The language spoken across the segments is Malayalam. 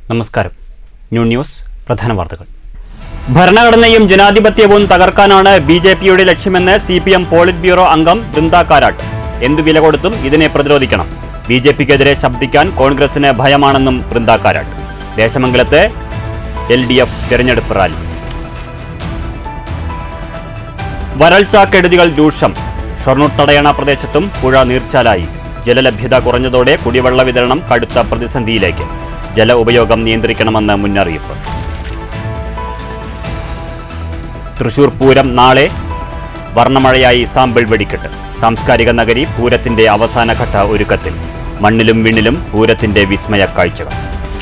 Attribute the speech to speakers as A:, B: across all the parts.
A: നമസ്കാരം ന്യൂ ന്യൂസ് പ്രധാന വാർത്തകൾ ഭരണഘടനയും ജനാധിപത്യവും തകർക്കാനാണ് ബി ജെ പിയുടെ ലക്ഷ്യമെന്ന് C P M polit bureau അംഗം ബൃന്ദ കാരാട്ട് എന്തു വില കൊടുത്തും ഇതിനെ പ്രതിരോധിക്കണം ബി ജെ പിക്കെതിരെ ശബ്ദിക്കാൻ കോൺഗ്രസിന് ഭയമാണെന്നും ബൃന്ദ കാരാട്ട് ദേശമംഗലത്ത് എൽ ഡി എഫ് തെരഞ്ഞെടുപ്പ് റാലി വരൾച്ച കെടുതികൾ രൂക്ഷം ഷൊർണൂർ തടയണ പ്രദേശത്തും പുഴ നീർച്ചാലായി ജലലഭ്യത കുറഞ്ഞതോടെ കുടിവെള്ള വിതരണം കടുത്ത പ്രതിസന്ധിയിലേക്ക് ജല ഉപയോഗം നിയന്ത്രിക്കണമെന്ന് മുന്നറിയിപ്പ് തൃശൂർ പൂരം നാളെ വർണ്ണമഴയായി സാമ്പിൾ വെടിക്കെട്ട് സാംസ്കാരിക നഗരി പൂരത്തിന്റെ അവസാനഘട്ട ഒരുക്കത്തിൽ മണ്ണിലും വിണ്ണിലും പൂരത്തിന്റെ വിസ്മയ കാഴ്ചകൾ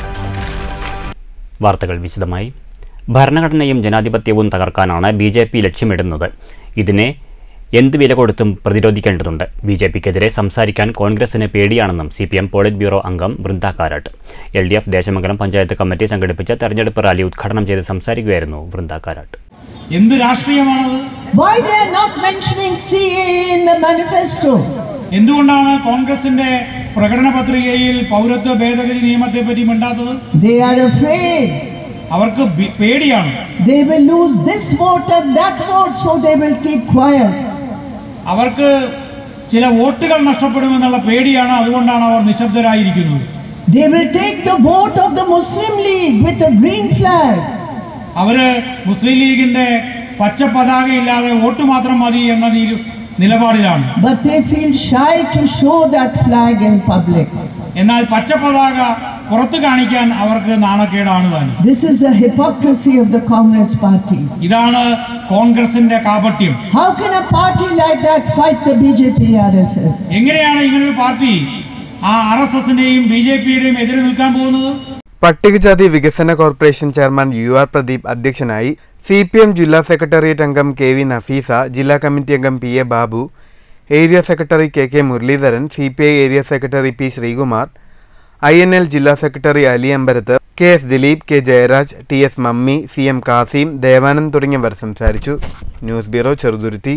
A: വാർത്തകൾ വിശദമായി ഭരണഘടനയും ജനാധിപത്യവും തകർക്കാനാണ് ബി ജെ പി ലക്ഷ്യമിടുന്നത് ഇതിനെ എന്ത് വില കൊടുത്തും പ്രതിരോധിക്കേണ്ടതുണ്ട് ബി ജെ പിക്കെതിരെ സംസാരിക്കാൻ കോൺഗ്രസിന് പേടിയാണെന്നും C P M polit bureau അംഗം Brinda Karat L D F Desamangalam panchayat committee സംഘടിപ്പിച്ച തെരഞ്ഞെടുപ്പ് റാലി ഉദ്ഘാടനം ചെയ്ത് സംസാരിക്കുകയായിരുന്നു ബൃന്ദ കാരാട്ട്
B: എന്ത് രാഷ്ട്രീയമാണത്
C: Why they are not mentioning CA in the manifesto?
B: എന്തുകൊണ്ടാണ് കോൺഗ്രസിന്റെ പ്രകടന പത്രികയിൽ പൗരത്വ ഭേദഗതി നിയമത്തെ പറ്റി മിണ്ടാത്തത്
C: They are afraid.
B: അവർക്ക് ബി- പേടിയാണ്
C: They will lose this vote and that vote, so they will keep quiet.
B: അവർക്ക് ചില വോട്ടുകൾ നഷ്ടപ്പെടുമെന്നുള്ള പേടിയാണ് അതുകൊണ്ടാണ് അവർ നിശബ്ദരായിരിക്കുന്നത്
C: They will take the vote of the Muslim League with a green flag.
B: അവര് മുസ്ലിം ലീഗിന്റെ പച്ച പതാകയില്ലാതെ വോട്ട് മാത്രം മതി എന്ന നീ- നിലപാടിലാണ്
C: But they feel shy to show that flag in public.
B: എന്നാൽ പച്ച പതാക പുറത്തു കാണിക്കാൻ അവർക്ക് നാണക്കേടാണ് താനും
C: This is the hypocrisy of the Congress party.
B: ഇതാണ് കോൺഗ്രസിന്റെ കാപട്യം
C: How can a party like that fight the BJP RSS?
B: എങ്ങനെയാണ് ഇങ്ങനൊരു പാർട്ടി ആ ആർ എസ് എസിന്റെയും ബി ജെ പിയുടെയും എതിരെ നിൽക്കാൻ പോകുന്നത്
D: പട്ടികജാതി വികസന corporation chairman U R Pradeep അധ്യക്ഷനായി സി പി എം ജില്ലാ സെക്രട്ടേറിയറ്റ് അംഗം കെ വി നഫീസ ജില്ലാ കമ്മിറ്റി അംഗം P A Babu area secretary K K Muraleedharan C P I area secretary P Sreekumar I N L ജില്ലാ സെക്രട്ടറി Ali Ambarath K S Dileep K Jayaraj T S Mammi C M Kasim Devanand തുടങ്ങിയവർ സംസാരിച്ചു ന്യൂസ് ബ്യൂറോ ചെറുതുരുത്തി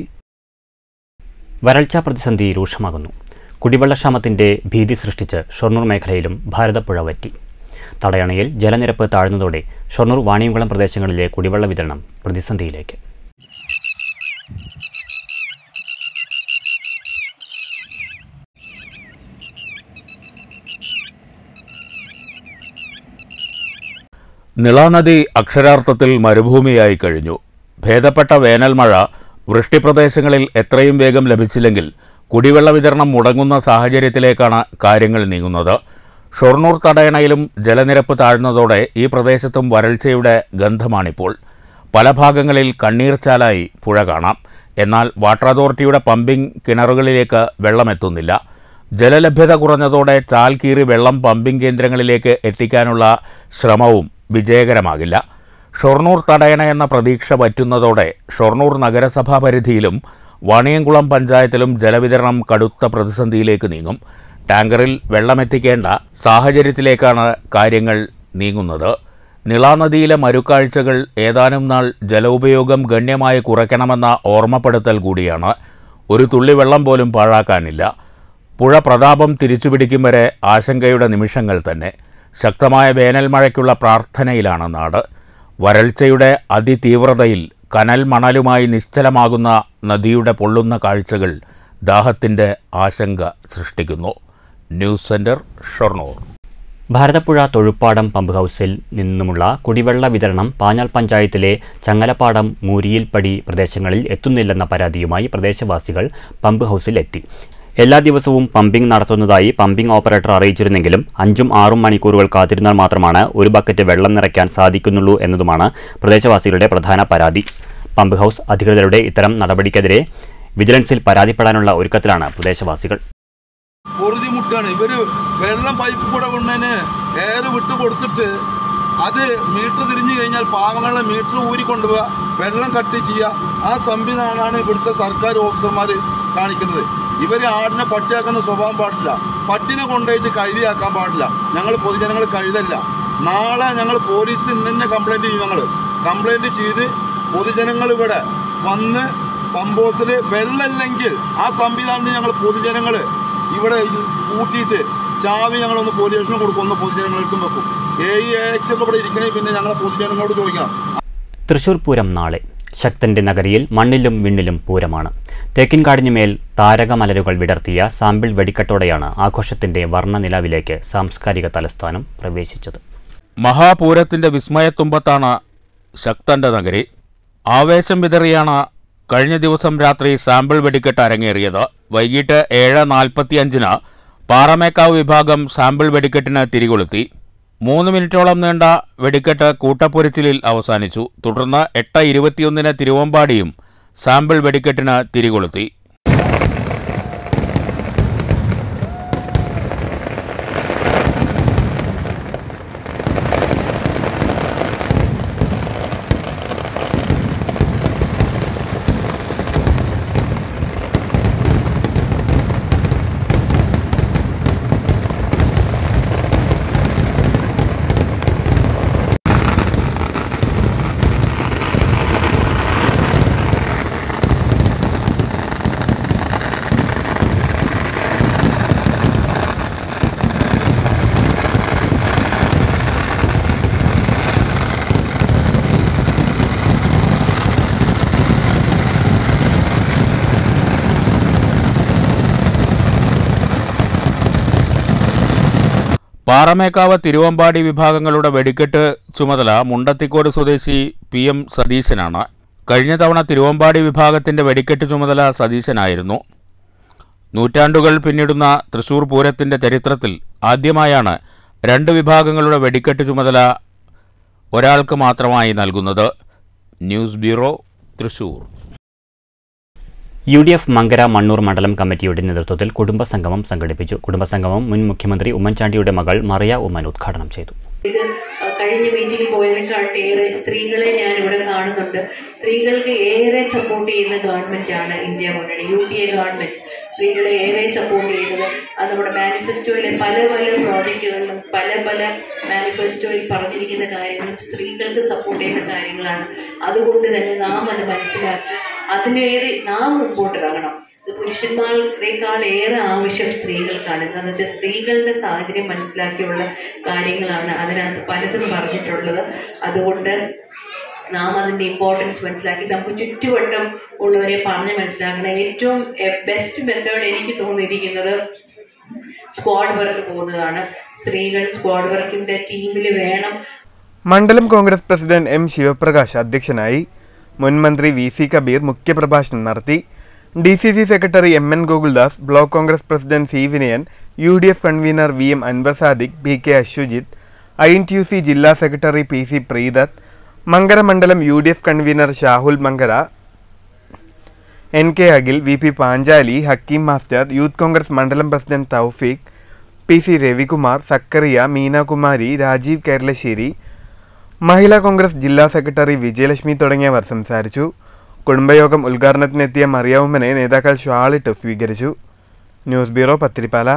A: വരൾച്ചാ പ്രതിസന്ധി രൂക്ഷമാകുന്നു കുടിവെള്ളക്ഷാമത്തിന്റെ ഭീതി സൃഷ്ടിച്ച് ഷൊർണൂർ മേഖലയിലും ഭാരതപ്പുഴ വറ്റി തടയണയിൽ ജലനിരപ്പ് താഴ്ന്നതോടെ ഷൊർണൂർ വാണിയംകുളം പ്രദേശങ്ങളിലെ കുടിവെള്ള വിതരണം പ്രതിസന്ധിയിലേക്ക്
E: നിളാനദി അക്ഷരാർത്ഥത്തിൽ മരുഭൂമിയായി കഴിഞ്ഞു ഭേദപ്പെട്ട വേനൽ മഴ വൃഷ്ടിപ്രദേശങ്ങളിൽ എത്രയും വേഗം ലഭിച്ചില്ലെങ്കിൽ കുടിവെള്ള വിതരണം മുടങ്ങുന്ന സാഹചര്യത്തിലേക്കാണ് കാര്യങ്ങൾ നീങ്ങുന്നത് ഷൊർണൂർ തടയണയിലും ജലനിരപ്പ് താഴ്ന്നതോടെ ഈ പ്രദേശത്തും വരൾച്ചയുടെ ഗന്ധമാണിപ്പോൾ പല ഭാഗങ്ങളിൽ കണ്ണീർച്ചാലായി പുഴ കാണാം എന്നാൽ വാട്ടർ അതോറിറ്റിയുടെ പമ്പിംഗ് കിണറുകളിലേക്ക് വെള്ളമെത്തുന്നില്ല ജലലഭ്യത കുറഞ്ഞതോടെ ചാൽ കീറി വെള്ളം പമ്പിംഗ് കേന്ദ്രങ്ങളിലേക്ക് എത്തിക്കാനുള്ള ശ്രമവും വിജയകരമാകില്ല ഷൊർണൂർ തടയണ എന്ന പ്രതീക്ഷ വറ്റുന്നതോടെ ഷൊർണൂർ നഗരസഭാ പരിധിയിലും വാണിയംകുളം പഞ്ചായത്തിലും ജലവിതരണം കടുത്ത പ്രതിസന്ധിയിലേക്ക് നീങ്ങും ടാങ്കറിൽ വെള്ളമെത്തിക്കേണ്ട സാഹചര്യത്തിലേക്കാണ് കാര്യങ്ങൾ നീങ്ങുന്നത് നിളാനദിയിലെ മരുക്കാഴ്ചകൾ ഏതാനും നാൾ ജലോപയോഗം ഗണ്യമായി കുറയ്ക്കണമെന്ന ഓർമ്മപ്പെടുത്തൽ കൂടിയാണ് ഒരു തുള്ളി വെള്ളം പോലും പാഴാക്കാനില്ല പുഴ പ്രതാപം തിരിച്ചുപിടിക്കും വരെ ആശങ്കയുടെ നിമിഷങ്ങൾ തന്നെ ശക്തമായ വേനൽ മഴയ്ക്കുള്ള പ്രാർത്ഥനയിലാണ് നാട് വരൾച്ചയുടെ അതിതീവ്രതയിൽ കനൽ മണലുമായി നിശ്ചലമാകുന്ന നദിയുടെ പൊള്ളുന്ന കാഴ്ചകൾ ദാഹത്തിൻ്റെ ആശങ്ക സൃഷ്ടിക്കുന്നു news centre Shoranur
A: Bharathapuzha Thozhuppadam pump ഹൗസിൽ നിന്നുമുള്ള കുടിവെള്ള വിതരണം പാഞ്ഞാൾ പഞ്ചായത്തിലെ ചങ്ങലപ്പാടം മൂരിയിൽപ്പടി പ്രദേശങ്ങളിൽ എത്തുന്നില്ലെന്ന പരാതിയുമായി പ്രദേശവാസികൾ പമ്പ് ഹൗസിൽ എത്തി എല്ലാ ദിവസവും പമ്പിംഗ് നടത്തുന്നതായി പമ്പിംഗ് ഓപ്പറേറ്റർ അറിയിച്ചിരുന്നെങ്കിലും അഞ്ചും ആറും മണിക്കൂറുകൾ കാത്തിരുന്നാൽ മാത്രമാണ് ഒരു ബക്കറ്റ് വെള്ളം നിറയ്ക്കാൻ സാധിക്കുന്നുള്ളൂ എന്നതുമാണ് പ്രദേശവാസികളുടെ പ്രധാന പരാതി പമ്പ് ഹൗസ് അധികൃതരുടെ ഇത്തരം നടപടിക്കെതിരെ വിജിലൻസിൽ പരാതിപ്പെടാനുള്ള ഒരുക്കത്തിലാണ് പ്രദേശവാസികൾ
F: പൊറുതിമുട്ടാണ് ഇവര് വെള്ളം പൈപ്പ് കൂടെ കൊണ്ടതിന് എയർ വിട്ട് കൊടുത്തിട്ട് അത് മീറ്റർ തിരിഞ്ഞു കഴിഞ്ഞാൽ പാവങ്ങളെ മീറ്റർ ഊരി കൊണ്ടുപോവുക വെള്ളം കട്ട് ചെയ്യുക ആ സംവിധാനമാണ് ഇവിടുത്തെ സർക്കാർ ഓഫീസർമാർ കാണിക്കുന്നത് ഇവർ ആടിനെ പട്ടിയാക്കുന്ന സ്വഭാവം പാടില്ല പട്ടിനെ കൊണ്ടുപോയിട്ട് കഴുതിയാക്കാൻ പാടില്ല ഞങ്ങൾ പൊതുജനങ്ങൾ കഴുതല്ല നാളെ ഞങ്ങൾ പോലീസിൽ ഇന്ന് തന്നെ കംപ്ലൈൻറ്റ് ചെയ്യും ഞങ്ങൾ കംപ്ലൈൻറ്റ് ചെയ്ത് പൊതുജനങ്ങൾ ഇവിടെ വന്ന് പമ്പോസിൽ വെള്ളമില്ലെങ്കിൽ ആ സംവിധാനത്തിൽ ഞങ്ങൾ പൊതുജനങ്ങൾ ഇവിടെ ഇത് കൂട്ടിയിട്ട് ചാവി ഞങ്ങളൊന്ന് പോലീസ് സ്റ്റേഷനിൽ കൊടുക്കും ഒന്ന് പൊതുജനങ്ങളെടുത്തും വെക്കും എ ഇ എ എക്സ് ഒക്കെ ഇവിടെ ഇരിക്കണേ പിന്നെ ഞങ്ങളെ പൊതുജനങ്ങളോട് ചോദിക്കണം
A: തൃശൂർ പൂരം നാളെ ശക്തന്റെ നഗരിയിൽ മണ്ണിലും വിണ്ണിലും പൂരമാണ് തേക്കിൻകാടിനുമേൽ താരകമലരുകൾ വിടർത്തിയ സാമ്പിൾ വെടിക്കെട്ടോടെയാണ് ആഘോഷത്തിന്റെ വർണ്ണനിലാവിലേക്ക് സാംസ്കാരിക തലസ്ഥാനം പ്രവേശിച്ചത്
E: മഹാപൂരത്തിന്റെ വിസ്മയത്തുമ്പത്താണ് ശക്തന്റെ നഗരി ആവേശം വിതറിയാണ് കഴിഞ്ഞ ദിവസം രാത്രി സാമ്പിൾ വെടിക്കെട്ട് അരങ്ങേറിയത് വൈകിട്ട് ഏഴ് നാൽപ്പത്തിയഞ്ചിന് പാറമേക്കാവ് വിഭാഗം സാമ്പിൾ വെടിക്കെട്ടിന് തിരികൊളുത്തി മൂന്ന് മിനിറ്റോളം നീണ്ട വെടിക്കെട്ട് കൂട്ടപ്പൊരിച്ചിലിൽ അവസാനിച്ചു തുടർന്ന് എട്ട് ഇരുപത്തിയൊന്നിന് തിരുവമ്പാടിയും സാമ്പിൾ വെടിക്കെട്ടിന് തിരികൊളുത്തി പാറമേക്കാവ് തിരുവമ്പാടി വിഭാഗങ്ങളുടെ വെടിക്കെട്ട് ചുമതല മുണ്ടത്തിക്കോട് സ്വദേശി പി എം സതീശനാണ് കഴിഞ്ഞ തവണ തിരുവമ്പാടി വിഭാഗത്തിന്റെ വെടിക്കെട്ട് ചുമതല സതീശനായിരുന്നു നൂറ്റാണ്ടുകൾ പിന്നിടുന്ന തൃശൂർ പൂരത്തിന്റെ ചരിത്രത്തിൽ ആദ്യമായാണ് രണ്ട് വിഭാഗങ്ങളുടെ വെടിക്കെട്ട് ചുമതല ഒരാൾക്ക് മാത്രമായി നൽകുന്നത് news bureau Thrissur
A: U D F Mankara Mannur മണ്ഡലം കമ്മിറ്റിയുടെ നേതൃത്വത്തിൽ കുടുംബസംഗമം സംഘടിപ്പിച്ചു കുടുംബസംഗമം മുൻ മുഖ്യമന്ത്രി ഉമ്മൻചാണ്ടിയുടെ മകൾ മറിയ ഉമ്മൻ ഉദ്ഘാടനം ചെയ്തു
G: ഇത് കഴിഞ്ഞ മീറ്റിംഗിൽ പോയതിനെക്കാട്ട് ഏറെ സ്ത്രീകളെ ഞാൻ ഇവിടെ കാണുന്നുണ്ട് സ്ത്രീകൾക്ക് ഏറെ സപ്പോർട്ട് ചെയ്യുന്ന ഗവൺമെന്റാണ് ഇന്ത്യ മുന്നണി യു പി എ ഗവൺമെന്റ് സ്ത്രീകളെ ഏറെ സപ്പോർട്ട് ചെയ്യുന്നത് അത് നമ്മുടെ മാനിഫെസ്റ്റോയിലെ പല പല പ്രോജക്റ്റുകളിലും പല പല മാനിഫെസ്റ്റോയിൽ പറഞ്ഞിരിക്കുന്ന കാര്യങ്ങളും സ്ത്രീകൾക്ക് സപ്പോർട്ട് ചെയ്യുന്ന കാര്യങ്ങളാണ് അതുകൊണ്ട് തന്നെ നാം അത് മനസ്സിലാക്കി അതിനേറെ നാം മുമ്പോട്ട് ഇറങ്ങണം ഇത് പുരുഷന്മാരെക്കാൾ ഏറെ ആവശ്യം സ്ത്രീകൾക്കാണ് എന്താണെന്ന് വെച്ചാൽ സ്ത്രീകളുടെ സാഹചര്യം മനസ്സിലാക്കിയുള്ള കാര്യങ്ങളാണ് അതിനകത്ത് പലതും പറഞ്ഞിട്ടുള്ളത് അതുകൊണ്ട് നാം അതിൻ്റെ ഇമ്പോർട്ടൻസ് മനസ്സിലാക്കി നമുക്ക് ചുറ്റുവട്ടം ഉള്ളവരെ പറഞ്ഞ് മനസ്സിലാക്കണം ഏറ്റവും ബെസ്റ്റ് മെത്തേഡ് എനിക്ക് തോന്നിയിരിക്കുന്നത് സ്ക്വാഡ് വർക്ക് പോകുന്നതാണ് സ്ത്രീകൾ സ്ക്വാഡ് വർക്കിൻ്റെ ടീമിൽ വേണം
D: മണ്ഡലം കോൺഗ്രസ് പ്രസിഡന്റ് എം ശിവപ്രകാശ് അധ്യക്ഷനായി മുൻ മന്ത്രി വി സി കബീർ മുഖ്യപ്രഭാഷണം നടത്തി D C C secretary M N Gokuldas block Congress president C Vinayan U D F convener V M Anwar Sadiq P K Aswajith I N T U C ജില്ലാ secretary P C Preedath Mankara മണ്ഡലം U D F convener Shahul Mankara N K Akhil V P Panchali Hakeem master youth Congress മണ്ഡലം president Thoufeeq P C Ravikumar Sakkariya Meenakumari Rajeev Keralassery Mahila Congress ജില്ലാ സെക്രട്ടറി വിജയലക്ഷ്മി തുടങ്ങിയവർ സംസാരിച്ചു കുടുംബയോഗം ഉദ്ഘാടനത്തിനെത്തിയ മറിയാവുമ്മനെ നേതാക്കൾ ഷാളിട്ട് സ്വീകരിച്ചു news bureau Pathirippala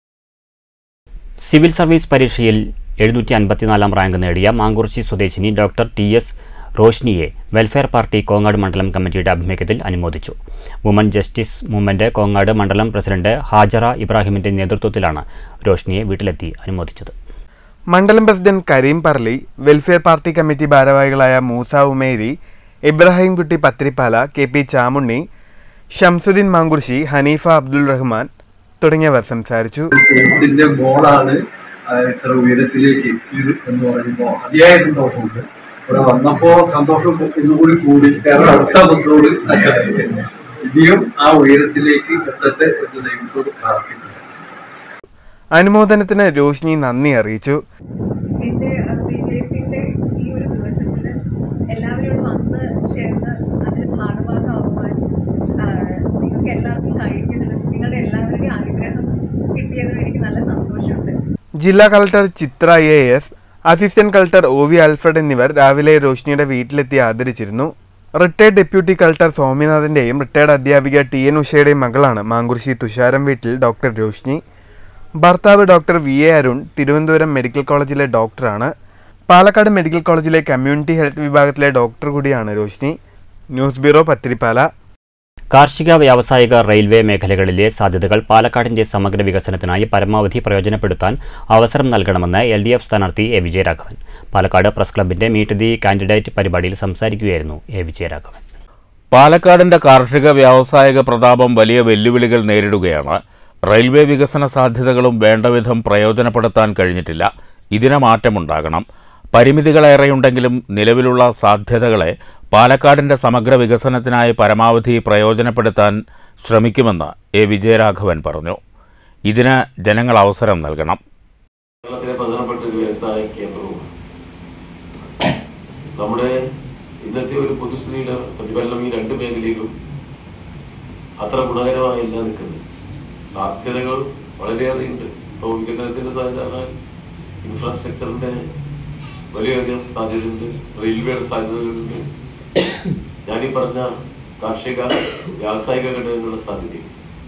A: civil service പരീക്ഷയിൽ എഴുന്നൂറ്റി അൻപത്തിനാലാം റാങ്ക് നേടിയ മാങ്കുറിച്ചി സ്വദേശിനി ഡോക്ടർ ടി എസ് റോഷ്നിയെ വെൽഫെയർ പാർട്ടി കോങ്ങാട് മണ്ഡലം കമ്മിറ്റിയുടെ ആഭിമുഖ്യത്തിൽ അനുമോദിച്ചു വുമൺ ജസ്റ്റിസ് മൂവ്മെന്റ് കോങ്ങാട് മണ്ഡലം പ്രസിഡന്റ് ഹാജറ ഇബ്രാഹിമിന്റെ നേതൃത്വത്തിലാണ് റോഷ്നിയെ വീട്ടിലെത്തി അനുമോദിച്ചത്
D: മണ്ഡലം president Kareem Parli welfare party committee ഭാരവാഹികളായ മൂസ ഉമേരി ഇബ്രാഹിം കുട്ടി പത്രിപ്പാല കെ പി ചാമുണ്ണി ഷംസുദ്ദീൻ മാങ്കുർശി ഹനീഫ അബ്ദുൾ റഹ്മാൻ തുടങ്ങിയവർ സംസാരിച്ചു
H: സുഹൃത്തിന്റെ മോളാണ് ആ, ഇത്ര ഉയരത്തിലേക്ക് എത്തിയത് എന്ന് പറയുമ്പോൾ അതിയായ സന്തോഷമുണ്ട് ഇവിടെ വന്നപ്പോ സന്തോഷം ഒന്നുകൂടി കൂടി കാരണം അടുത്ത ബന്ധോട് അച്ഛനായിട്ട് ഇനിയും ആ ഉയരത്തിലേക്ക് എത്തട്ടെ എന്ന് ദൈവത്തോട് പ്രാർത്ഥിക്കുന്നു
D: അനുമോദനത്തിന് രോഷ്നി നന്ദി അറിയിച്ചു
I: എൻ്റെ വിജയത്തിൻ്റെ ഈ ഒരു ദിവസത്തിൽ എല്ലാവരോടും വന്ന് ചേർന്ന് അതിൽ ഭാഗഭാഗമാകുവാൻ ആ, നിങ്ങൾക്ക് എല്ലാവർക്കും കഴിഞ്ഞതിലും നിങ്ങളുടെ എല്ലാവരുടെയും അനുഗ്രഹം കിട്ടിയതിലും എനിക്ക് നല്ല സന്തോഷമുണ്ട്
D: ജില്ലാ collector Chitra A S assistant collector O V Alfred എന്നിവർ രാവിലെ രോഷ്നിയുടെ വീട്ടിലെത്തി ആദരിച്ചിരുന്നു റിട്ടയർഡ് ഡെപ്യൂട്ടി കളക്ടർ സ്വാമിനാഥന്റെയും റിട്ടയർഡ് അധ്യാപിക ടി എൻ ഉഷയുടെയും മകളാണ് മാങ്കുറിശി തുഷാരം വീട്ടിൽ ഡോക്ടർ രോഷ്നി ഭർത്താവ് doctor V A Arun Thiruvananthapuram medical കോളേജിലെ ഡോക്ടറാണ് പാലക്കാട് മെഡിക്കൽ കോളേജിലെ കമ്മ്യൂണിറ്റി ഹെൽത്ത് വിഭാഗത്തിലെ ഡോക്ടർ കൂടിയാണ് രോഷ്നി ന്യൂസ് ബ്യൂറോ പത്തിരിപ്പാല
A: കാർഷിക വ്യാവസായിക റെയിൽവേ മേഖലകളിലെ സാധ്യതകൾ പാലക്കാടിന്റെ സമഗ്ര വികസനത്തിനായി പരമാവധി പ്രയോജനപ്പെടുത്താൻ അവസരം നൽകണമെന്ന് എൽ ഡി എഫ് സ്ഥാനാർത്ഥി എ വിജയരാഘവൻ പാലക്കാട് പ്രസ് ക്ലബിന്റെ മീറ്റ് ദി കാൻഡിഡേറ്റ് പരിപാടിയിൽ സംസാരിക്കുകയായിരുന്നു എ വിജയരാഘവൻ
E: പാലക്കാടിന്റെ കാർഷിക വ്യാവസായിക പ്രതാപം വലിയ വെല്ലുവിളികൾ നേരിടുകയാണ് റെയിൽവേ വികസന സാധ്യതകളും വേണ്ടവിധം പ്രയോജനപ്പെടുത്താൻ കഴിഞ്ഞിട്ടില്ല ഇതിന് മാറ്റമുണ്ടാകണം പരിമിതികളേറെയുണ്ടെങ്കിലും നിലവിലുള്ള സാധ്യതകളെ പാലക്കാടിന്റെ സമഗ്ര വികസനത്തിനായി പരമാവധി പ്രയോജനപ്പെടുത്താൻ ശ്രമിക്കുമെന്ന് എ വിജയരാഘവൻ പറഞ്ഞു ഇതിന് ജനങ്ങൾ അവസരം നൽകണം
J: കേരളത്തിലെ പ്രധാനപ്പെട്ട ഒരു വ്യവസായ കേന്ദ്രവും നമ്മുടെ ഇന്നത്തെ ഒരു പൊതുസ്ഥിതിയുടെ പ്രതിഫലനം ഈ രണ്ട് മേഖലയിലും അത്ര ഗുണകരമായല്ല നിൽക്കുന്നത് സാധ്യതകൾ വളരെയേറെ ഉണ്ട് ഇപ്പോൾ വികസനത്തിന്റെ സാധ്യത ഇൻഫ്രാസ്ട്രക്ചറിന്റെ വലിയധികം സാധ്യതയുണ്ട് റെയിൽവേയുടെ സാധ്യതകളുണ്ട് ഞാനീ പറഞ്ഞ കാർഷിക വ്യാവസായിക ഘടകങ്ങളുടെ സാധ്യതയും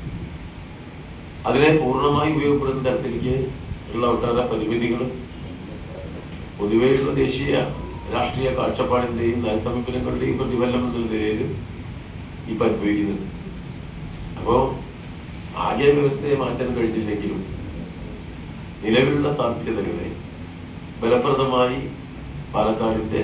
J: അതിനെ പൂർണ്ണമായി ഉപയോഗപ്പെടുന്ന തരത്തിലേക്ക് ഉള്ള ഒട്ടേറെ പരിമിതികളും പൊതുവെയുള്ള ദേശീയ രാഷ്ട്രീയ കാഴ്ചപ്പാടിന്റെയും നയസമീപനങ്ങളുടെയും പ്രതിഫലനം എന്നുള്ള നിലയിൽ ഇപ്പൊ അനുഭവിക്കുന്നുണ്ട് അപ്പോ ആകെ വ്യവസ്ഥയെ മാറ്റാൻ കഴിഞ്ഞില്ലെങ്കിലും നിലവിലുള്ള സാധ്യതകളെ ഫലപ്രദമായി പാലക്കാടിന്റെ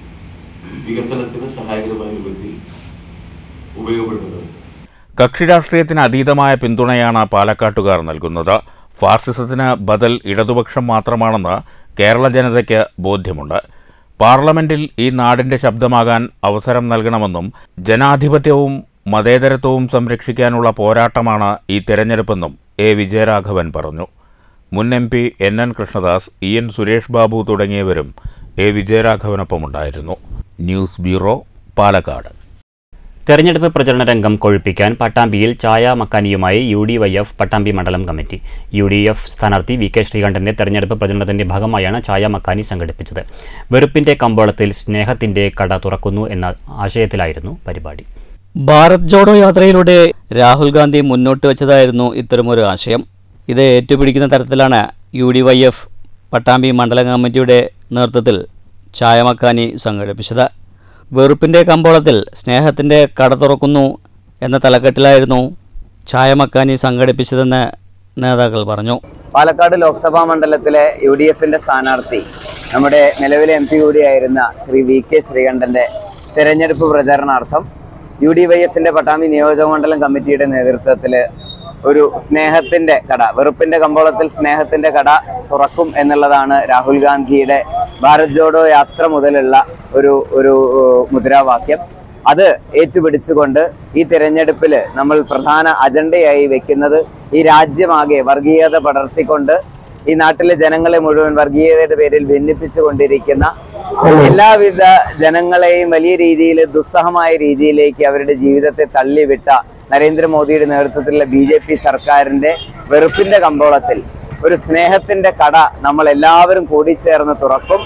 J: വികസനത്തിന് സഹായകരമായ രൂപത്തിൽ ഉപയോഗപ്പെടുത്തുന്നത്
E: കക്ഷി രാഷ്ട്രീയത്തിന് അതീതമായ പിന്തുണയാണ് പാലക്കാട്ടുകാർ നൽകുന്നത് ഫാസിസത്തിന് ബദൽ ഇടതുപക്ഷം മാത്രമാണെന്ന് കേരള ജനതയ്ക്ക് ബോധ്യമുണ്ട് പാർലമെന്റിൽ ഈ നാടിന്റെ ശബ്ദമാകാൻ അവസരം നൽകണമെന്നും ജനാധിപത്യവും മതേതരത്വവും സംരക്ഷിക്കാനുള്ള പോരാട്ടമാണ് ഈ തെരഞ്ഞെടുപ്പെന്നും എ വിജയരാഘവൻ പറഞ്ഞു മുൻ M P N N Krishnadas E N Suresh Babu തുടങ്ങിയവരും എ വിജയരാഘവനൊപ്പമുണ്ടായിരുന്നു ന്യൂസ് ബ്യൂറോ പാലക്കാട്
A: തെരഞ്ഞെടുപ്പ് പ്രചരണ രംഗം കൊഴുപ്പിക്കാൻ പട്ടാമ്പിയിൽ ചായ മക്കാനിയുമായി U D Y F Pattambi മണ്ഡലം കമ്മിറ്റി യു ഡി എഫ് സ്ഥാനാർത്ഥി വി കെ ശ്രീകണ്ഠന്റെ തെരഞ്ഞെടുപ്പ് പ്രചരണത്തിന്റെ ഭാഗമായാണ് ചായ മക്കാനി സംഘടിപ്പിച്ചത് വെറുപ്പിന്റെ കമ്പോളത്തിൽ സ്നേഹത്തിന്റെ കട തുറക്കുന്നു എന്ന ആശയത്തിലായിരുന്നു പരിപാടി
K: ഭാരത് ജോഡോ യാത്രയിലൂടെ രാഹുൽ ഗാന്ധി മുന്നോട്ട് വെച്ചതായിരുന്നു ഇത്തരമൊരു ആശയം ഇത് ഏറ്റുപിടിക്കുന്ന തരത്തിലാണ് U D Y F Pattambi മണ്ഡലം കമ്മിറ്റിയുടെ നേതൃത്വത്തിൽ ചായമക്കാനി സംഘടിപ്പിച്ചത് വെറുപ്പിൻ്റെ കമ്പോളത്തിൽ സ്നേഹത്തിൻ്റെ കട തുറക്കുന്നു എന്ന തലക്കെട്ടിലായിരുന്നു ചായമക്കാനി സംഘടിപ്പിച്ചതെന്ന് നേതാക്കൾ പറഞ്ഞു
L: പാലക്കാട് ലോക്സഭാ മണ്ഡലത്തിലെ യു ഡി എഫിന്റെ സ്ഥാനാർത്ഥി നമ്മുടെ നിലവിലെ എം പി കൂടിയായിരുന്ന ശ്രീ വി കെ ശ്രീകണ്ഠന്റെ തെരഞ്ഞെടുപ്പ് പ്രചരണാർത്ഥം യു ഡി വൈ എഫിന്റെ പട്ടാമ്പി നിയോജക മണ്ഡലം കമ്മിറ്റിയുടെ നേതൃത്വത്തിൽ ഒരു സ്നേഹത്തിന്റെ കട വെറുപ്പിന്റെ കമ്പോളത്തിൽ സ്നേഹത്തിന്റെ കട തുറക്കും എന്നുള്ളതാണ് രാഹുൽ ഗാന്ധിയുടെ ഭാരത് ജോഡോ യാത്ര മുതലുള്ള ഒരു ഒരു ഏഹ്, മുദ്രാവാക്യം അത് ഏറ്റുപിടിച്ചുകൊണ്ട് ഈ തിരഞ്ഞെടുപ്പിൽ നമ്മൾ പ്രധാന അജണ്ടയായി വെക്കുന്നത് ഈ രാജ്യമാകെ വർഗീയത പടർത്തിക്കൊണ്ട് ഈ നാട്ടിലെ ജനങ്ങളെ മുഴുവൻ വർഗീയതയുടെ പേരിൽ ഭിന്നിപ്പിച്ചുകൊണ്ടിരിക്കുന്ന എല്ലാവിധ ജനങ്ങളെയും വലിയ രീതിയിൽ ദുസ്സഹമായ രീതിയിലേക്ക് അവരുടെ ജീവിതത്തെ തള്ളിവിട്ട നരേന്ദ്രമോദിയുടെ നേതൃത്വത്തിലുള്ള ബി ജെ പി സർക്കാരിന്റെ വെറുപ്പിന്റെ കമ്പോളത്തിൽ ഒരു സ്നേഹത്തിന്റെ കട നമ്മൾ എല്ലാവരും കൂടിച്ചേർന്ന് തുറക്കും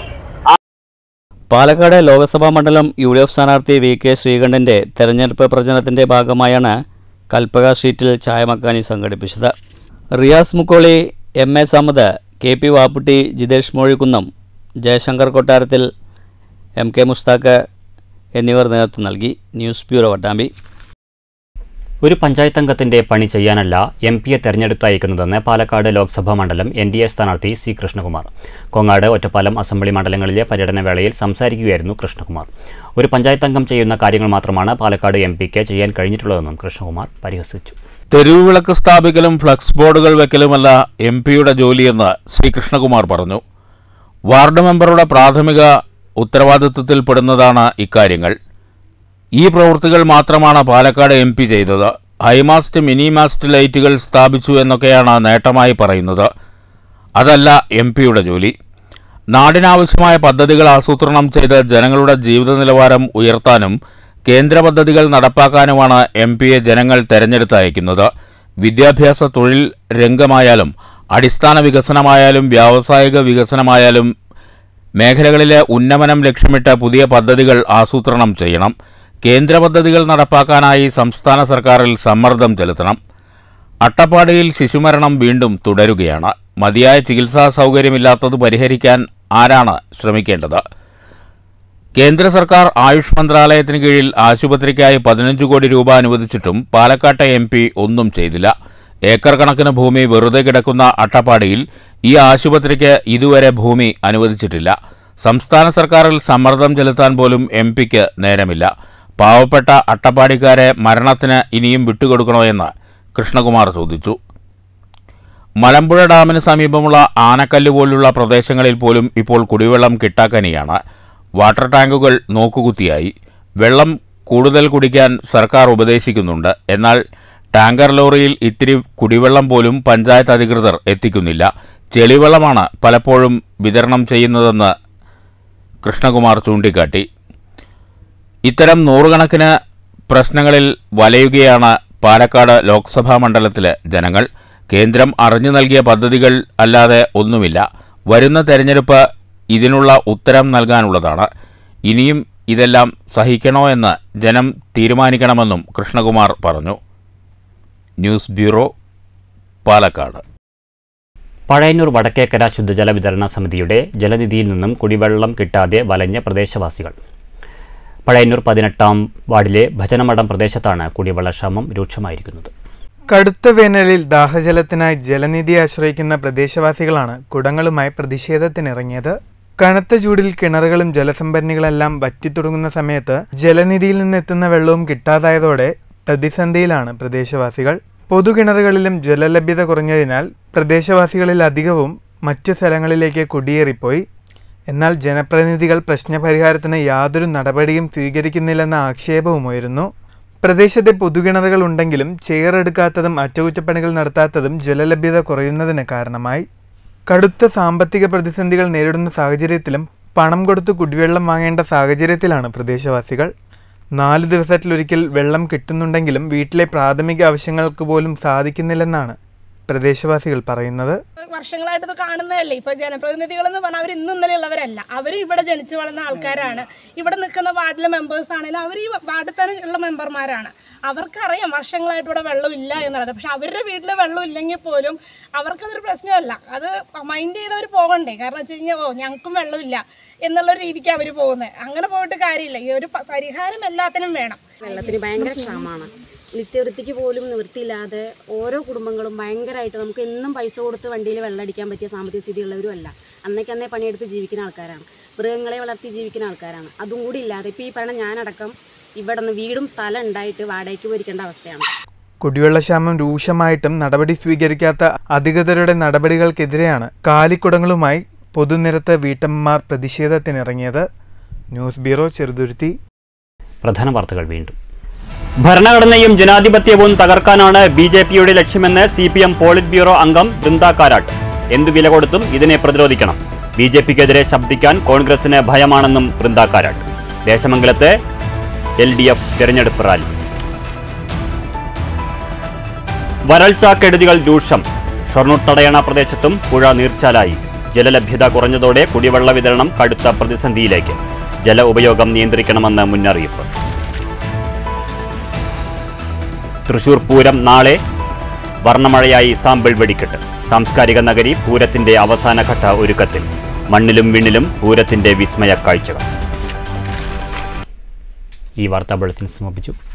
K: പാലക്കാട് ലോക്സഭാ മണ്ഡലം യു ഡി എഫ് സ്ഥാനാർത്ഥി വി കെ ശ്രീകണ്ഠൻ്റെ തെരഞ്ഞെടുപ്പ് പ്രചരണത്തിൻ്റെ ഭാഗമായാണ് കൽപ്പക സ്ട്രീറ്റിൽ ചായമക്കാനി സംഘടിപ്പിച്ചത് Riyas Mukkoli M A Samad K P Vapputty Jithesh Mozhikkunnam Jayashankar കൊട്ടാരത്തിൽ എം കെ മുസ്താഖ് എന്നിവർ നേതൃത്വം നൽകി ന്യൂസ് ബ്യൂറോ വട്ടാമ്പി
A: ഒരു പഞ്ചായത്ത് അംഗത്തിന്റെ പണി ചെയ്യാനല്ല എം പിയെ തെരഞ്ഞെടുത്തയക്കുന്നതെന്ന് പാലക്കാട് ലോക്സഭാ മണ്ഡലം എൻ ഡി എ സ്ഥാനാർത്ഥി സി കൃഷ്ണകുമാർ കൊങ്ങാട് ഒറ്റപ്പാലം അസംബ്ലി മണ്ഡലങ്ങളിലെ പര്യടന വേളയിൽ സംസാരിക്കുകയായിരുന്നു കൃഷ്ണകുമാർ ഒരു പഞ്ചായത്ത് അംഗം ചെയ്യുന്ന കാര്യങ്ങൾ മാത്രമാണ് പാലക്കാട് എം പിക്ക് ചെയ്യാൻ കഴിഞ്ഞിട്ടുള്ളതെന്നും കൃഷ്ണകുമാർ പരിഹസിച്ചു
E: തെരുവ് വിളക്ക് സ്ഥാപിക്കലും ഫ്ലക്സ് ബോർഡുകൾ വെക്കലുമല്ല എം പിയുടെ ജോലിയെന്ന് ശ്രീ കൃഷ്ണകുമാർ പറഞ്ഞു വാർഡ് മെമ്പറുടെ പ്രാഥമിക ഉത്തരവാദിത്വത്തിൽപ്പെടുന്നതാണ് ഇക്കാര്യങ്ങൾ ഈ പ്രവൃത്തികൾ മാത്രമാണ് പാലക്കാട് എം പി ചെയ്തത് ഹൈമാസ്റ്റ് മിനി മാസ്റ്റ് ലൈറ്റുകൾ സ്ഥാപിച്ചു എന്നൊക്കെയാണ് നേട്ടമായി പറയുന്നത് അതല്ല എം പിയുടെ ജോലി നാടിനാവശ്യമായ പദ്ധതികൾ ആസൂത്രണം ചെയ്ത് ജനങ്ങളുടെ ജീവിത നിലവാരം ഉയർത്താനും കേന്ദ്ര പദ്ധതികൾ നടപ്പാക്കാനുമാണ് എം പിയെ ജനങ്ങൾ തെരഞ്ഞെടുത്തയക്കുന്നത് വിദ്യാഭ്യാസ തൊഴിൽ രംഗമായാലും അടിസ്ഥാന വികസനമായാലും വ്യാവസായിക വികസനമായാലും മേഖലകളിലെ ഉന്നമനം ലക്ഷ്യമിട്ട് പുതിയ പദ്ധതികൾ ആസൂത്രണം ചെയ്യണം കേന്ദ്ര പദ്ധതികൾ നടപ്പാക്കാനായി സംസ്ഥാന സർക്കാരിൽ സമ്മർദ്ദം ചെലുത്തണം അട്ടപ്പാടിയിൽ ശിശുമരണം വീണ്ടും തുടരുകയാണ് മതിയായ ചികിത്സാ സൗകര്യമില്ലാത്തത് പരിഹരിക്കാൻ ആരാണ് ശ്രമിക്കേണ്ടത് കേന്ദ്ര സർക്കാർ ആയുഷ് മന്ത്രാലയത്തിന് കീഴിൽ ആശുപത്രിക്കായി പതിനഞ്ച് കോടി രൂപ അനുവദിച്ചിട്ടും പാലക്കാട്ടെ എം പി ഒന്നും ചെയ്തില്ല ഏക്കർ കണക്കിന് ഭൂമി വെറുതെ കിടക്കുന്ന അട്ടപ്പാടിയിൽ ഈ ആശുപത്രിക്ക് ഇതുവരെ ഭൂമി അനുവദിച്ചിട്ടില്ല സംസ്ഥാന സർക്കാരിൽ സമ്മർദ്ദം ചെലുത്താൻ പോലും എം പിക്ക് നേരമില്ല പാവപ്പെട്ട അട്ടപ്പാടിക്കാരെ മരണത്തിന് ഇനിയും വിട്ടുകൊടുക്കണോ എന്ന് കൃഷ്ണകുമാർ ചോദിച്ചു മലമ്പുഴ ഡാമിന് സമീപമുള്ള ആനക്കല്ല് പോലുള്ള പ്രദേശങ്ങളിൽ പോലും ഇപ്പോൾ കുടിവെള്ളം കിട്ടാക്കനിയാണ് വാട്ടർ ടാങ്കുകൾ നോക്കുകുത്തിയായി വെള്ളം കൂടുതൽ കുടിക്കാൻ സർക്കാർ ഉപദേശിക്കുന്നുണ്ട് എന്നാൽ ടാങ്കർ ലോറിയിൽ ഇത്തിരി കുടിവെള്ളം പോലും പഞ്ചായത്ത് അധികൃതർ എത്തിക്കുന്നില്ല ചെളിവെള്ളമാണ് പലപ്പോഴും വിതരണം ചെയ്യുന്നതെന്ന് കൃഷ്ണകുമാർ ചൂണ്ടിക്കാട്ടി ഇത്തരം നൂറുകണക്കിന് പ്രശ്നങ്ങളിൽ വലയുകയാണ് പാലക്കാട് ലോക്സഭാ മണ്ഡലത്തിലെ ജനങ്ങൾ കേന്ദ്രം അറിഞ്ഞു നൽകിയ പദ്ധതികൾ അല്ലാതെ ഒന്നുമില്ല വരുന്ന തെരഞ്ഞെടുപ്പ് ഇതിനുള്ള ഉത്തരം നൽകാനുള്ളതാണ് ഇനിയും ഇതെല്ലാം സഹിക്കണോ എന്ന് ജനം തീരുമാനിക്കണമെന്നും കൃഷ്ണകുമാർ പറഞ്ഞു ന്യൂസ് ബ്യൂറോ പാലക്കാട്
A: പഴയന്നൂർ വടക്കേക്കര ശുദ്ധജല വിതരണ സമിതിയുടെ ജലനിധിയിൽ നിന്നും കുടിവെള്ളം കിട്ടാതെ വലഞ്ഞ പ്രദേശവാസികൾ പഴയന്നൂർ പതിനെട്ടാം വാർഡിലെ ഭജനമഠം പ്രദേശത്താണ് കുടിവെള്ളക്ഷാമം രൂക്ഷമായിരിക്കുന്നത്
D: കടുത്ത വേനലിൽ ദാഹജലത്തിനായി ജലനിധി ആശ്രയിക്കുന്ന പ്രദേശവാസികളാണ് കുടങ്ങളുമായി പ്രതിഷേധത്തിനിറങ്ങിയത് കനത്ത ചൂടിൽ കിണറുകളും ജലസംഭരണികളെല്ലാം വറ്റിത്തുടങ്ങുന്ന സമയത്ത് ജലനിധിയിൽ നിന്നെത്തുന്ന വെള്ളവും കിട്ടാതായതോടെ പ്രതിസന്ധിയിലാണ് പ്രദേശവാസികൾ പൊതുകിണറുകളിലും ജലലഭ്യത കുറഞ്ഞതിനാൽ പ്രദേശവാസികളിൽ അധികവും മറ്റു സ്ഥലങ്ങളിലേക്ക് കുടിയേറിപ്പോയി എന്നാൽ ജനപ്രതിനിധികൾ പ്രശ്നപരിഹാരത്തിന് യാതൊരു നടപടിയും സ്വീകരിക്കുന്നില്ലെന്ന ആക്ഷേപവും ഉയരുന്നു പ്രദേശത്തെ പൊതുകിണറുകൾ ഉണ്ടെങ്കിലും ചെയറെടുക്കാത്തതും അറ്റകുറ്റപ്പണികൾ നടത്താത്തതും ജലലഭ്യത കുറയുന്നതിന് കാരണമായി കടുത്ത സാമ്പത്തിക പ്രതിസന്ധികൾ നേരിടുന്ന സാഹചര്യത്തിലും പണം കൊടുത്ത് കുടിവെള്ളം വാങ്ങേണ്ട സാഹചര്യത്തിലാണ് പ്രദേശവാസികൾ നാല് ദിവസത്തിലൊരിക്കൽ വെള്ളം കിട്ടുന്നുണ്ടെങ്കിലും വീട്ടിലെ പ്രാഥമിക ആവശ്യങ്ങൾക്ക് പോലും സാധിക്കുന്നില്ലെന്നാണ് പ്രദേശവാസികൾ പറയുന്നത്
M: വർഷങ്ങളായിട്ട് ഇത് കാണുന്നതല്ലേ ഇപ്പൊ ജനപ്രതിനിധികൾ എന്ന് പറഞ്ഞാൽ അവർ ഇന്നും ഇന്നലെ ഉള്ളവരല്ല അവർ ഇവിടെ ജനിച്ചു വളർന്ന ആൾക്കാരാണ് ഇവിടെ നിൽക്കുന്ന വാർഡിലെ മെമ്പേഴ്സ് ആണെങ്കിലും അവർ ഈ വാർഡിൽ തന്നെ ഉള്ള മെമ്പർമാരാണ് അവർക്കറിയാം വർഷങ്ങളായിട്ട് ഇവിടെ വെള്ളം ഇല്ല എന്നുള്ളത് പക്ഷെ അവരുടെ വീട്ടിൽ വെള്ളം ഇല്ലെങ്കിൽ പോലും അവർക്കതൊരു പ്രശ്നമല്ല അത് മൈൻഡ് ചെയ്തവർ പോകണ്ടേ കാരണം വെച്ച് കഴിഞ്ഞാൽ ഓ ഞങ്ങൾക്കും വെള്ളമില്ല എന്നുള്ള രീതിക്ക് അവർ പോകുന്നത് അങ്ങനെ പോയിട്ട് കാര്യമില്ല ഈ ഒരു പ- പരിഹാരം എല്ലാത്തിനും വേണം
N: വെള്ളത്തിന് ഭയങ്കര ക്ഷാമമാണ് നിത്യവൃത്തിക്ക് പോലും നിവൃത്തിയില്ലാതെ ഓരോ കുടുംബങ്ങളും ഭയങ്കരമായിട്ട് നമുക്ക് എന്നും പൈസ കൊടുത്ത് വണ്ടിയിൽ വെള്ളം അടിക്കാൻ പറ്റിയ സാമ്പത്തിക സ്ഥിതിയുള്ളവരും അല്ല അന്നേക്ക് അന്നേ പണിയെടുത്ത് ജീവിക്കുന്ന ആൾക്കാരാണ് മൃഗങ്ങളെ വളർത്തി ജീവിക്കുന്ന ആൾക്കാരാണ് അതും കൂടി ഇല്ലാതെ ഇപ്പോൾ ഈ പറഞ്ഞ ഞാനടക്കം ഇവിടെ നിന്ന് വീടും സ്ഥലം ഉണ്ടായിട്ട് വാടകയ്ക്ക് പോയിരിക്കേണ്ട അവസ്ഥയാണ്
D: കുടിവെള്ളക്ഷാമം രൂക്ഷമായിട്ടും നടപടി സ്വീകരിക്കാത്ത അധികൃതരുടെ നടപടികൾക്കെതിരെയാണ് കാലിക്കുടങ്ങളുമായി പൊതുനിരത്ത് വീട്ടമ്മമാർ പ്രതിഷേധത്തിനിറങ്ങിയത് ന്യൂസ് ബ്യൂറോ ചെറുതുരുത്തി
A: പ്രധാന വാർത്തകൾ വീണ്ടും ഭരണഘടനയും ജനാധിപത്യവും തകർക്കാനാണ് ബി ജെ പിയുടെ ലക്ഷ്യമെന്ന് C P M polit bureau അംഗം ബൃന്ദ കാരാട്ട് എന്തു വില കൊടുത്തും ഇതിനെ പ്രതിരോധിക്കണം ബി ജെ പിക്കെതിരെ ശബ്ദിക്കാൻ കോൺഗ്രസിന് ഭയമാണെന്നും ബൃന്ദ കാരാട്ട് ദേശമംഗലത്ത് എൽ ഡി എഫ് തെരഞ്ഞെടുപ്പ് റാലി വരൾച്ച കെടുതികൾ രൂക്ഷം ഷൊർണൂർ തടയണ പ്രദേശത്തും പുഴ നീർച്ചാലായി ജലലഭ്യത കുറഞ്ഞതോടെ കുടിവെള്ള വിതരണം കടുത്ത പ്രതിസന്ധിയിലേക്ക് ജല ഉപയോഗം നിയന്ത്രിക്കണമെന്ന് മുന്നറിയിപ്പ് തൃശൂർ പൂരം നാളെ വർണ്ണമഴയായി സാമ്പിൾ വെടിക്കെട്ട് സാംസ്കാരിക നഗരി പൂരത്തിന്റെ അവസാനഘട്ട ഒരുക്കത്തിൽ മണ്ണിലും വിണ്ണിലും പൂരത്തിന്റെ വിസ്മയ കാഴ്ചകൾ ഈ വാർത്താ ബുള്ളറ്റിൻ സമാപിച്ചു